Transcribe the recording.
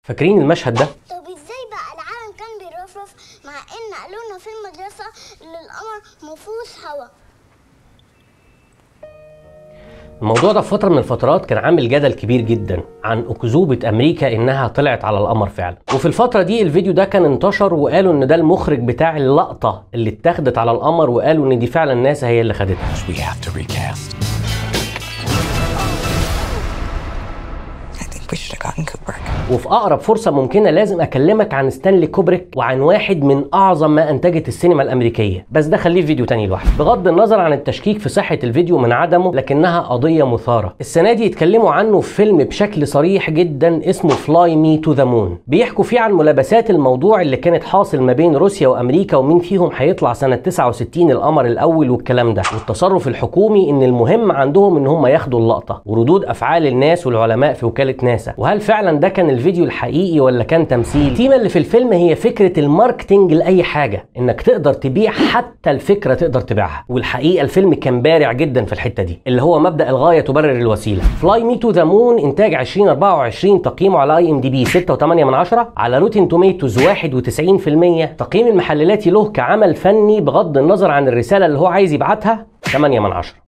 فاكرين المشهد ده طب ازاي بقى العالم كان بيرفرف مع ان قالوا لنا في المدرسه ان القمر مفهوش هوا الموضوع ده في فتره من الفترات كان عامل جدل كبير جدا عن اكذوبه امريكا انها طلعت على القمر فعلا وفي الفتره دي الفيديو ده كان انتشر وقالوا ان ده المخرج بتاع اللقطه اللي اتاخدت على القمر وقالوا ان دي فعلا ناسا هي اللي خدتها We have to recast. I think we should have gotten Kubrick. وفي اقرب فرصه ممكنه لازم اكلمك عن ستانلي كوبريك وعن واحد من اعظم ما انتجت السينما الامريكيه بس ده خليه في فيديو تاني لوحده بغض النظر عن التشكيك في صحه الفيديو من عدمه لكنها قضيه مثاره السنه دي يتكلموا عنه في فيلم بشكل صريح جدا اسمه فلاي مي تو ذا مون بيحكوا فيه عن ملابسات الموضوع اللي كانت حاصل ما بين روسيا وامريكا ومين فيهم هيطلع سنه 69 القمر الاول والكلام ده والتصرف الحكومي ان المهم عندهم ان هم ياخدوا اللقطه وردود افعال الناس والعلماء في وكاله ناسا وهل فعلا ده كان الفيديو الحقيقي ولا كان تمثيل التيمه اللي في الفيلم هي فكره الماركتنج لاي حاجه انك تقدر تبيع حتى الفكره تقدر تبيعها والحقيقه الفيلم كان بارع جدا في الحته دي اللي هو مبدا الغايه تبرر الوسيله فلاي مي تو ذا مون انتاج 2024 تقييمه على اي ام دي بي 6.8 من عشرة على روتين توميتوز 91% تقييم المحللاتي له كعمل فني بغض النظر عن الرساله اللي هو عايز يبعتها 8 من عشرة